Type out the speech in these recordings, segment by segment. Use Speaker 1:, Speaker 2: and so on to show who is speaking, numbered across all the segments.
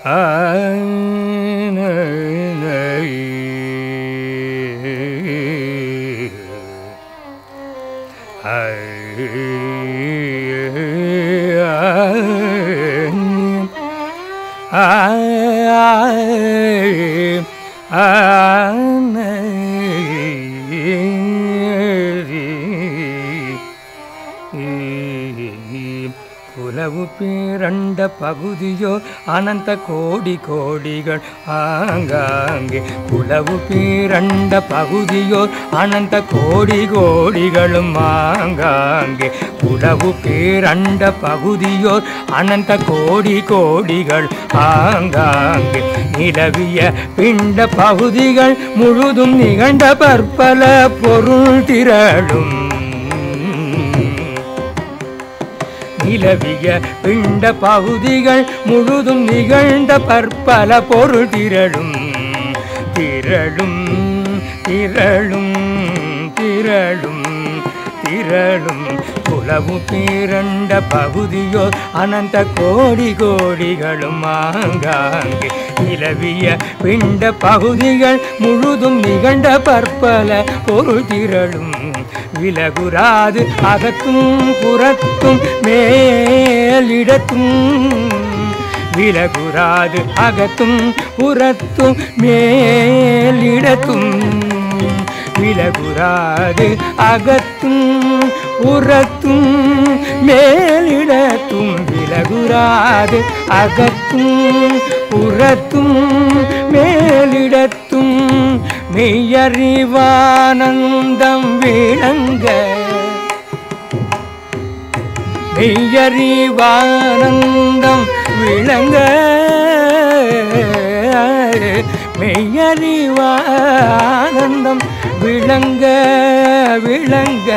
Speaker 1: உலவு பேரண்ட பகுதியோ அனந்த கோடி கோடிகள் ஆங்காங்கே குலவு பேரண்ட பகுதியோ அனந்த கோடி கோடிகளும் ஆங்காங்கே உலவு பேரண்ட பகுதியோ அனந்த கோடி கோடிகள் ஆங்காங்கே நிலவிய பிண்ட பகுதிகள் முழுதும் நிகழ்ந்த பற்பல பொருள் திரளும் நிலவிய பிண்ட பகுதிகள் முழுதும் நிகழ்ந்த பற்பல பொருள் திரளும் திரளும் திரளும் திரளும் திரளும் குலவு பேரண்ட பகுதியோ அனந்த கோடி கோடிகளும் ஆங்காங்கே நிலவிய பிண்ட பகுதிகள் முழுதும் நிகழ்ந்த பற்பல பொருள் திரளும் விலகுராது அகத்தும் புறத்தும் மேலிடத்தும் விலகுராது அகத்தும் புறத்தும் மேலிடத்தும் விலகுராது அகத்தும் புறத்தும் மேலிடத்தும் விலகுராது அகத்தும் புறத்தும் மேலிடத்தும் மெய்யறிவானந்தம் விளங்க மெய்யறிவானந்தம் விளங்க மெய்யறிவானந்தம் விளங்க விளங்க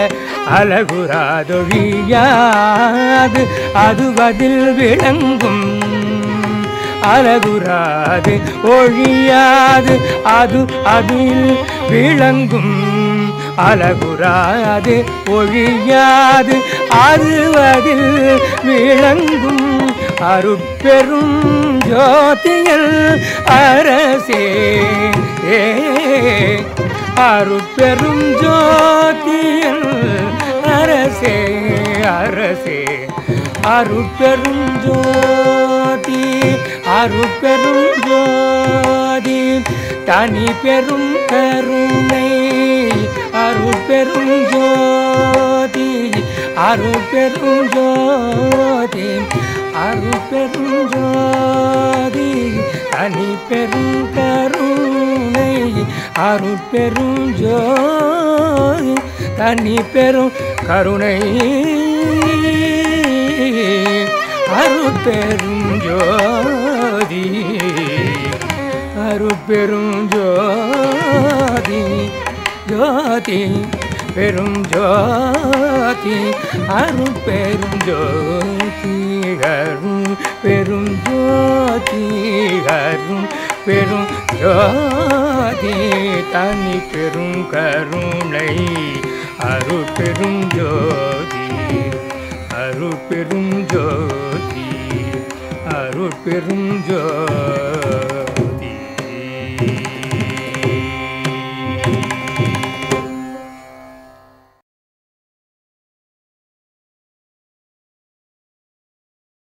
Speaker 1: அழகுராதொழியாது அதுவதில் விளங்கும் அழகுராது ஒழியாது அது அதில் விளங்கும் அழகுராது ஒழியாது அதுவதில் விளங்கும் அருட்பெரும் ஜோதியல் அரசே ஏ அருட்பெரும் ஜோதியல் அரசே அரசே அருட்பெரும் ஜோதி அருட்பெரும் ஜோதி தனி பெரும் கருணை அருட்பெரும் ஜோதி அருட்பெரும் ஜோதி அருட்பெரும் ஜோதி தனி பெரும் கருணை அருட்பெரும் ஜோதி தனி பெரும் கருணை அருட்பெரும் ஜோதி அருட்பெரும் ஜோதி ஜோதி பெரும் ஜோதி அருட்பெரும் ஜோதி அருள் பெரும் ஜோதி அருள் பெரும் ஜோதி தனி பெரும் கருணை அருட்பெரும் ஜோதி அருட்பெரும் ஜோதி அருட்பெரும் ஜோதி